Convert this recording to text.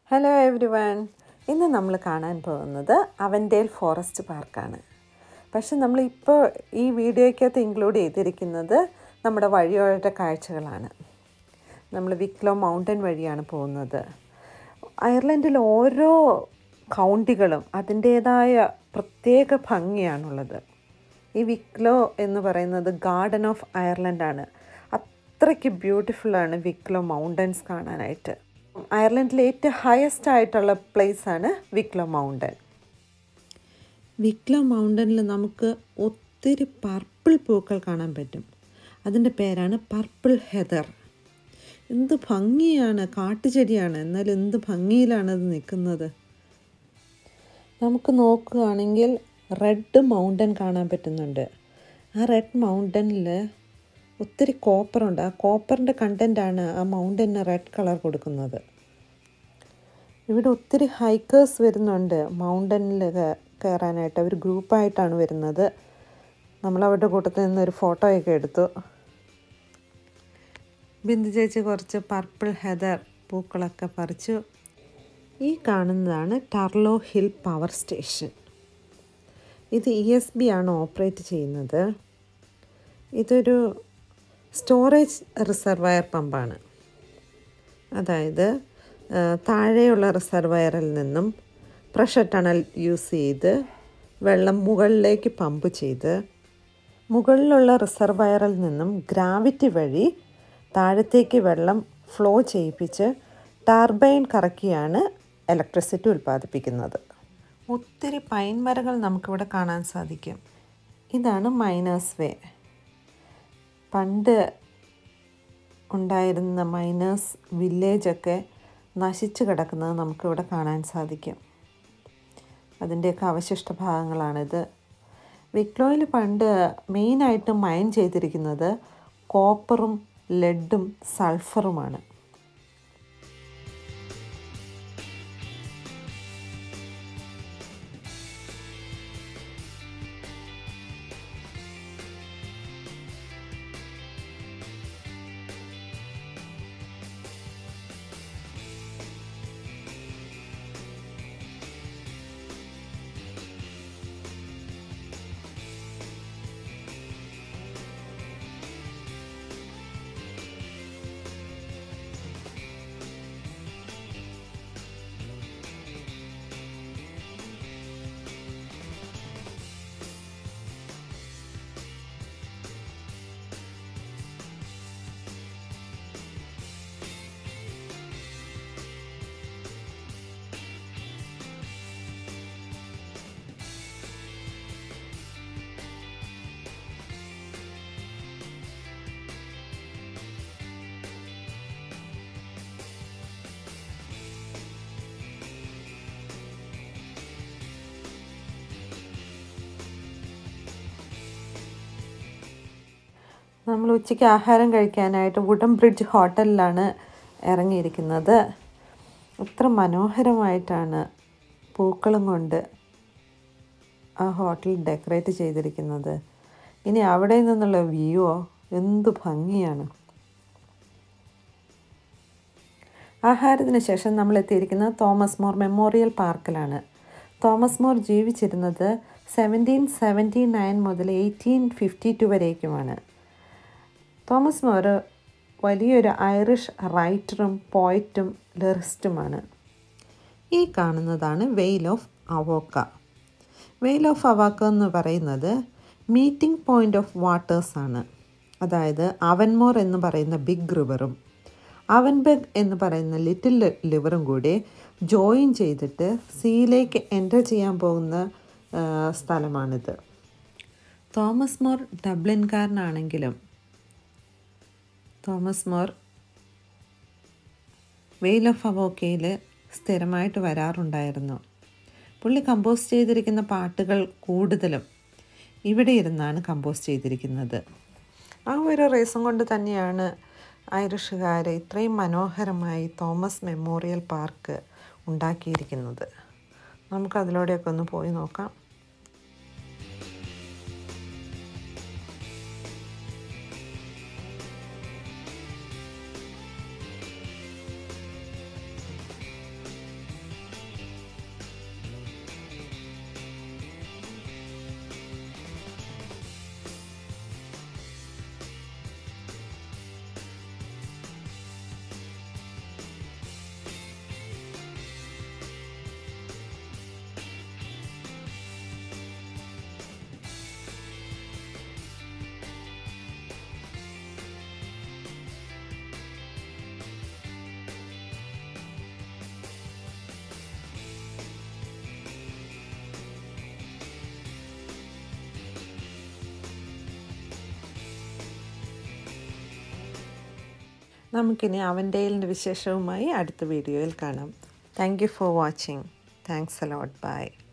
hello every one ഇന്ന് നമ്മൾ കാണാൻ പോകുന്നത് അവൻഡേൽ ഫോറസ്റ്റ് പാർക്കാണ് പക്ഷെ നമ്മളിപ്പോൾ ഈ വീഡിയോയ്ക്കകത്ത് ഇൻക്ലൂഡ് ചെയ്തിരിക്കുന്നത് നമ്മുടെ വഴിയോരത്തെ കാഴ്ചകളാണ് നമ്മൾ വിക്ലോ മൗണ്ടൻ വഴിയാണ് പോകുന്നത് അയർലൻഡിൽ ഓരോ കൗണ്ടികളും അതിൻ്റേതായ പ്രത്യേക ഭംഗിയാണുള്ളത് ഈ വിക്ലോ എന്ന് പറയുന്നത് ഗാർഡൻ ഓഫ് അയർലൻഡാണ് അത്രയ്ക്ക് ബ്യൂട്ടിഫുള്ളാണ് വിക്ലോ മൗണ്ടൻസ് കാണാനായിട്ട് അയർലൻഡിലെ ഏറ്റവും ഹയസ്റ്റ് ആയിട്ടുള്ള പ്ലേസാണ് വിക്ലോ മൗണ്ടൻ വിക്ലോ മൗണ്ടനിൽ നമുക്ക് ഒത്തിരി പർപ്പിൾ പൂക്കൾ കാണാൻ പറ്റും അതിൻ്റെ പേരാണ് പർപ്പിൾ ഹെദർ എന്ത് ഭംഗിയാണ് കാട്ടുചെടിയാണ് എന്നാൽ എന്ത് ഭംഗിയിലാണ് അത് നിൽക്കുന്നത് നമുക്ക് നോക്കുകയാണെങ്കിൽ റെഡ് മൗണ്ടൻ കാണാൻ പറ്റുന്നുണ്ട് ആ റെഡ് മൗണ്ടനിൽ ഒത്തിരി കോപ്പറുണ്ട് ആ കോപ്പറിൻ്റെ കണ്ടൻ്റാണ് ആ മൗണ്ടന് റെഡ് കളർ കൊടുക്കുന്നത് ഇവിടെ ഒത്തിരി ഹൈക്കേഴ്സ് വരുന്നുണ്ട് മൗണ്ടനിൽ കയറാനായിട്ട് അവർ ഗ്രൂപ്പായിട്ടാണ് വരുന്നത് നമ്മളവരുടെ കൂട്ടത്തിൽ നിന്ന് ഒരു ഫോട്ടോയൊക്കെ എടുത്തു ബിന്ദു ചേച്ചി കുറച്ച് പർപ്പിൾ ഹെദർ പൂക്കളൊക്കെ പറിച്ചു ഈ കാണുന്നതാണ് ടർലോ ഹിൽ പവർ സ്റ്റേഷൻ ഇത് ഇ എസ് ബി ആണ് ഓപ്പറേറ്റ് ചെയ്യുന്നത് ഇതൊരു സ്റ്റോറേജ് റിസർവയർ പമ്പാണ് അതായത് താഴെയുള്ള റിസർവയറിൽ നിന്നും പ്രഷർ ടണൽ യൂസ് ചെയ്ത് വെള്ളം മുകളിലേക്ക് പമ്പ് ചെയ്ത് മുകളിലുള്ള റിസർവയറിൽ നിന്നും ഗ്രാവിറ്റി വഴി താഴത്തേക്ക് വെള്ളം ഫ്ലോ ചെയ്യിപ്പിച്ച് ടർബൈൻ കറക്കിയാണ് ഇലക്ട്രിസിറ്റി ഉൽപ്പാദിപ്പിക്കുന്നത് ഒത്തിരി പൈൻ മരങ്ങൾ നമുക്കിവിടെ കാണാൻ സാധിക്കും ഇതാണ് മൈനേഴ്സ് വേ പണ്ട് ഉണ്ടായിരുന്ന മൈനേഴ്സ് വില്ലേജൊക്കെ നശിച്ചു കിടക്കുന്നത് നമുക്കിവിടെ കാണാൻ സാധിക്കും അതിൻ്റെയൊക്കെ അവശിഷ്ട ഭാഗങ്ങളാണിത് വിക്ലോയിൽ പണ്ട് മെയിനായിട്ട് മൈൻ ചെയ്തിരിക്കുന്നത് കോപ്പറും ലെഡും സൾഫറുമാണ് നമ്മൾ ഉച്ചയ്ക്ക് ആഹാരം കഴിക്കാനായിട്ട് വുഡൻ ബ്രിഡ്ജ് ഹോട്ടലിലാണ് ഇറങ്ങിയിരിക്കുന്നത് എത്ര മനോഹരമായിട്ടാണ് പൂക്കളും കൊണ്ട് ആ ഹോട്ടൽ ഡെക്കറേറ്റ് ചെയ്തിരിക്കുന്നത് ഇനി അവിടെ നിന്നുള്ള വ്യൂവോ എന്ത് ഭംഗിയാണ് ആഹാരത്തിന് ശേഷം നമ്മൾ എത്തിയിരിക്കുന്നത് തോമസ് മോർ മെമ്മോറിയൽ പാർക്കിലാണ് തോമസ് മോർ ജീവിച്ചിരുന്നത് സെവൻറ്റീൻ സെവൻറ്റി നയൻ മുതൽ എയ്റ്റീൻ ഫിഫ്റ്റി ടു വരേക്കുമാണ് തോമസ് മോർ വലിയൊരു ഐറിഷ് റൈറ്ററും പോയറ്റും ലിറിസ്റ്റുമാണ് ഈ കാണുന്നതാണ് വെയിൽ ഓഫ് അവോക്ക വെയിൽ ഓഫ് അവാക്ക എന്ന് പറയുന്നത് മീറ്റിംഗ് പോയിൻ്റ് ഓഫ് വാട്ടേഴ്സ് ആണ് അതായത് അവൻമോർ എന്ന് പറയുന്ന ബിഗ് റിവറും അവൻബെഗ് എന്ന് പറയുന്ന ലിറ്റിൽ ലിവറും കൂടി ജോയിൻ ചെയ്തിട്ട് സീയിലേക്ക് എൻ്റർ ചെയ്യാൻ പോകുന്ന സ്ഥലമാണിത് തോമസ് മോർ ഡബ്ലിൻകാരനാണെങ്കിലും തോമസ് മോർ വെയിൽ ഓഫ് അവോക്കയിൽ സ്ഥിരമായിട്ട് വരാറുണ്ടായിരുന്നു പുള്ളി കമ്പോസ് ചെയ്തിരിക്കുന്ന പാട്ടുകൾ കൂടുതലും ഇവിടെ ഇരുന്നാണ് കമ്പോസ് ചെയ്തിരിക്കുന്നത് ആ ഒരു റീസൺ കൊണ്ട് തന്നെയാണ് ഐറിഷുകാർ ഇത്രയും മനോഹരമായി തോമസ് മെമ്മോറിയൽ പാർക്ക് ഉണ്ടാക്കിയിരിക്കുന്നത് നമുക്കതിലൂടെയൊക്കെ ഒന്ന് പോയി നോക്കാം നമുക്കിനി അവൻ്റെയിലിൻ്റെ വിശേഷവുമായി അടുത്ത വീഡിയോയിൽ കാണാം thank you for watching thanks a lot by